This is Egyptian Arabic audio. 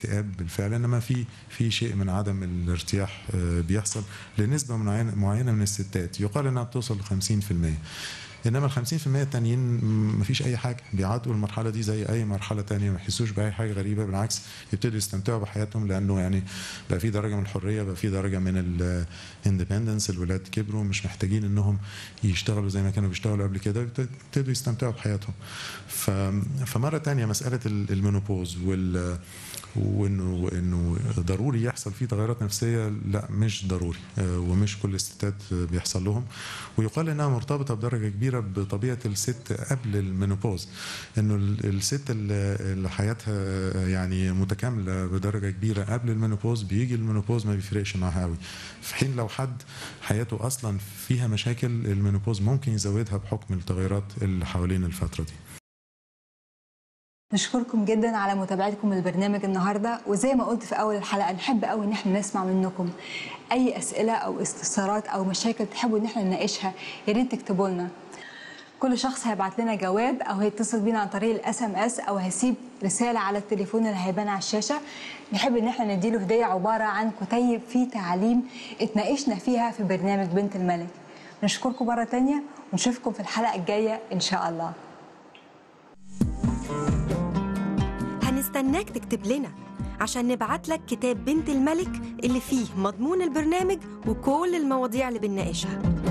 اكتئاب بالفعل انما في في شيء من عدم الارتياح آه، بيحصل لنسبه معينه معينه من الستات يقال انها بتوصل ل 50% انما ال 50% التانيين ما فيش اي حاجه بيعدوا المرحله دي زي اي مرحله تانية ما يحسوش باي حاجه غريبه بالعكس يبتدوا يستمتعوا بحياتهم لانه يعني بقى في درجه من الحريه بقى في درجه من الاندبندنس الولاد كبروا مش محتاجين انهم يشتغلوا زي ما كانوا بيشتغلوا قبل كده يبتدوا يستمتعوا بحياتهم ف... فمره تانية مساله المينوبوز وال وانه انه ضروري يحصل فيه تغيرات نفسيه لا مش ضروري آه، ومش كل الستات بيحصل لهم ويقال انها مرتبطه بدرجه كبيره بطبيعه الست قبل المينوبوز انه الست اللي حياتها يعني متكامله بدرجه كبيره قبل المينوبوز بيجي المينوبوز ما بيفرقش معاها قوي في حين لو حد حياته اصلا فيها مشاكل المينوبوز ممكن يزودها بحكم التغيرات اللي حوالين الفتره دي نشكركم جدا على متابعتكم البرنامج النهارده وزي ما قلت في اول الحلقه نحب قوي ان احنا نسمع منكم اي اسئله او استفسارات او مشاكل تحبوا ان احنا نناقشها يا ريت تكتبوا لنا كل شخص هيبعت لنا جواب او هيتصل بينا عن طريق الاس ام اس او هيسيب رساله على التليفون اللي هيبان على الشاشه نحب ان احنا نديله هديه عباره عن كتيب فيه تعاليم اتناقشنا فيها في برنامج بنت الملك نشكركم مره تانية ونشوفكم في الحلقه الجايه ان شاء الله هنستناك تكتب لنا عشان نبعت لك كتاب بنت الملك اللي فيه مضمون البرنامج وكل المواضيع اللي بنناقشها